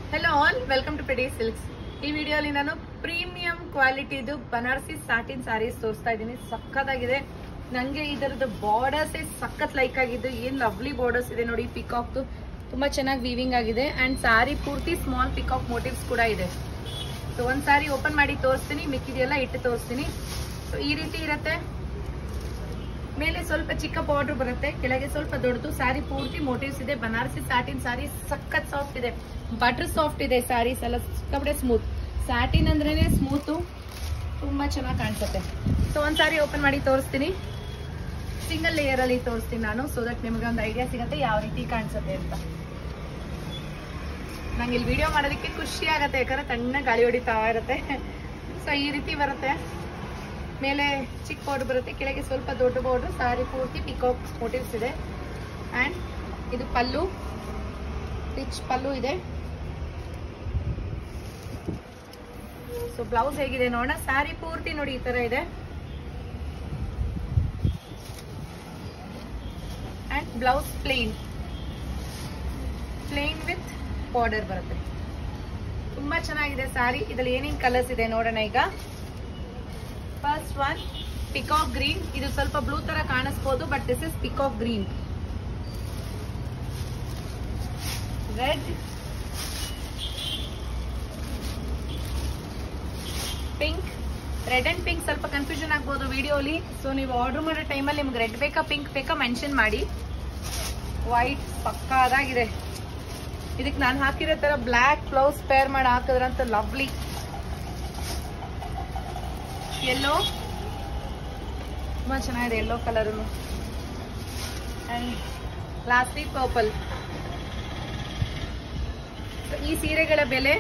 hello all welcome to Pedi silks ಈ ವಿಡಿಯೋಲಿ ನಾನು ಪ್ರೀಮಿಯಂ ಕ್ವಾಲಿಟಿದು ಬನಾರಸಿ ಸಾಟಿನ್ ಸ್ಯಾರೀಸ್ ತೋರಿಸ್ತಾ ಇದ್ದೀನಿ ಸಖತ್ತಾಗಿದೆ ನಂಗೆ ಇದರದ್ದು ಬಾರ್ಡರ್ಸ್ ಸಖತ್ ಲೈಕ್ ಆಗಿದ್ದು ಏನ್ ಲವ್ಲಿ ಬಾರ್ಡರ್ಸ್ ಇದೆ ನೋಡಿ ಪಿಕಾಕ್ದು ತುಂಬಾ ಚೆನ್ನಾಗಿ ವೀವಿಂಗ್ ಆಗಿದೆ ಅಂಡ್ ಸ್ಯಾರಿ ಪೂರ್ತಿ ಸ್ಮಾಲ್ ಪಿಕಾಕ್ ಮೋಟಿವ್ಸ್ ಕೂಡ ಇದೆ ಸೊ ಒಂದ್ ಸಾರಿ ಓಪನ್ ಮಾಡಿ ತೋರಿಸ್ತೀನಿ ಮಿಕ್ಕಿದೆಲ್ಲ ಇಟ್ಟು ತೋರಿಸ್ತೀನಿ ಸೊ ಈ ರೀತಿ ಇರತ್ತೆ ಮೇಲೆ ಸ್ವಲ್ಪ ಚಿಕ್ಕ ಬಾರ್ಡರ್ ಬರುತ್ತೆ ಕೆಳಗೆ ಸ್ವಲ್ಪ ದೊಡ್ಡದು ಸ್ಯಾರಿ ಪೂರ್ತಿ ಮೋಟಿವ್ಸ್ ಇದೆ ಬನಾರಸಿ ಸ್ಯಾಟಿನ್ ಸ್ಯಾರಿ ಸಖತ್ ಸಾಫ್ಟ್ ಇದೆ ಬಟರ್ ಸಾಫ್ಟ್ ಇದೆ ಸ್ಯಾರೀಸ್ ಎಲ್ಲ ಸಿಕ್ಕಾಪಟ್ಟೆ ಸ್ಮೂತ್ ಸ್ಯಾಟಿನ್ ಅಂದ್ರೇನೆ ಸ್ಮೂತು ತುಂಬಾ ಚೆನ್ನಾಗಿ ಕಾಣಿಸುತ್ತೆ ಸೊ ಒಂದ್ ಸಾರಿ ಓಪನ್ ಮಾಡಿ ತೋರಿಸ್ತೀನಿ ಸಿಂಗಲ್ ಲೇಯರ್ ಅಲ್ಲಿ ತೋರಿಸ್ತೀನಿ ನಾನು ಸೊ ದಟ್ ನಿಮಗೆ ಒಂದು ಐಡಿಯಾ ಸಿಗುತ್ತೆ ಯಾವ ರೀತಿ ಕಾಣಿಸುತ್ತೆ ಅಂತ ನಂಗೆ ಇಲ್ಲಿ ವಿಡಿಯೋ ಮಾಡೋದಕ್ಕೆ ಖುಷಿ ಆಗತ್ತೆ ಯಾಕಂದ್ರೆ ತಣ್ಣ ಗಾಳಿ ಹೊಡಿತಾ ಇರುತ್ತೆ ಸೊ ಈ ರೀತಿ ಬರುತ್ತೆ ಮೇಲೆ ಚಿಕ್ಕ ಬಾರ್ಡರ್ ಬರುತ್ತೆ ಕೆಳಗೆ ಸ್ವಲ್ಪ ದೊಡ್ಡ ಬಾರ್ಡರ್ ಸಾರಿ ಪೂರ್ತಿ ಪಿಕಾಕ್ ಮೋಟಿವ್ಸ್ ಇದೆ ಆ್ಯಂಡ್ ಇದು ಪಲ್ಲು ರಿಚ್ ಪಲ್ಲು ಇದೆ ಸೊ ಬ್ಲೌಸ್ ಹೇಗಿದೆ ನೋಡೋಣ ಸ್ಯಾರಿ ಪೂರ್ತಿ ನೋಡಿ ಈ ತರ ಇದೆ and blouse plain plain with border ಬರುತ್ತೆ ತುಂಬಾ ಚೆನ್ನಾಗಿದೆ ಸ್ಯಾರಿ ಇದ್ರಲ್ಲಿ ಏನೇನ್ ಕಲರ್ಸ್ ಇದೆ ನೋಡೋಣ ಈಗ ಫಸ್ಟ್ ಒನ್ ಪಿಕಾಕ್ ಗ್ರೀನ್ ಇದು ಸ್ವಲ್ಪ ಬ್ಲೂ ತರ ಕಾಣಿಸ್ಬೋದು but this is peacock green red pink red and pink ಸ್ವಲ್ಪ ಕನ್ಫ್ಯೂಷನ್ ಆಗ್ಬೋದು ವಿಡಿಯೋಲಿ ಸೊ ನೀವು ಆರ್ಡರ್ ಮಾಡೋ ಟೈಮಲ್ಲಿ ನಿಮ್ಗೆ ರೆಡ್ ಬೇಕಾ ಪಿಂಕ್ ಬೇಕಾ ಮೆನ್ಷನ್ ಮಾಡಿ ವೈಟ್ ಪಕ್ಕಾದಾಗಿದೆ ಇದಕ್ಕೆ ನಾನು ಹಾಕಿರೋ ತರ ಬ್ಲ್ಯಾಕ್ ಬ್ಲೌಸ್ ಪೇರ್ ಮಾಡಿ ಹಾಕಿದ್ರಂತ ಲವ್ಲಿ ಎಲ್ಲೋ ತುಂಬಾ ಚೆನ್ನಾಗಿದೆ yellow colour and lastly purple ಈ ಸೀರೆಗಳ ಬೆಲೆ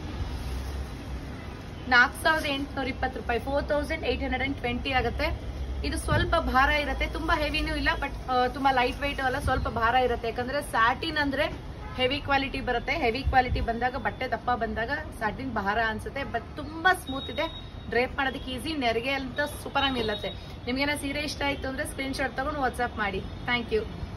ನಾಲ್ಕು ಸಾವಿರದ ಎಂಟುನೂರ ಇಪ್ಪತ್ತು ರೂಪಾಯಿ four thousand eight hundred and twenty ಆಗುತ್ತೆ ಇದು ಸ್ವಲ್ಪ ಭಾರ ಇರುತ್ತೆ ತುಂಬಾ ಹೆವಿನೂ ಇಲ್ಲ ಬಟ್ ತುಂಬಾ ಲೈಟ್ ವೈಟ್ ಅಲ್ಲ ಸ್ವಲ್ಪ ಭಾರ ಇರುತ್ತೆ ಯಾಕಂದ್ರೆ ಸ್ಯಾಟಿನ್ ಅಂದ್ರೆ ಹೆವಿ ಕ್ವಾಲಿಟಿ ಬರುತ್ತೆ ಹೆವಿ ಕ್ವಾಲಿಟಿ ಬಂದಾಗ ಬಟ್ಟೆ ದಪ್ಪ ಬಂದಾಗ ಸ್ಯಾಟಿನ್ ಭಾರ ಅನ್ಸುತ್ತೆ ಬಟ್ ತುಂಬಾ ಸ್ಮೂತ್ ಇದೆ ಡ್ರೇಪ್ ಮಾಡೋದಕ್ಕೆ ಈಸಿ ನೆರಿಗೆ ಅಂತ ಸೂಪರ್ ಆಗಿ ನಿಲ್ಲತ್ತೆ ನಿಮ್ಗೇನೋ ಸೀರೆ ಇಷ್ಟ ಆಯ್ತು ಅಂದ್ರೆ ಸ್ಕ್ರೀನ್ ಶಾಟ್ ತಗೊಂಡು ವಾಟ್ಸ್ಆಪ್ ಮಾಡಿ ಥ್ಯಾಂಕ್ ಯು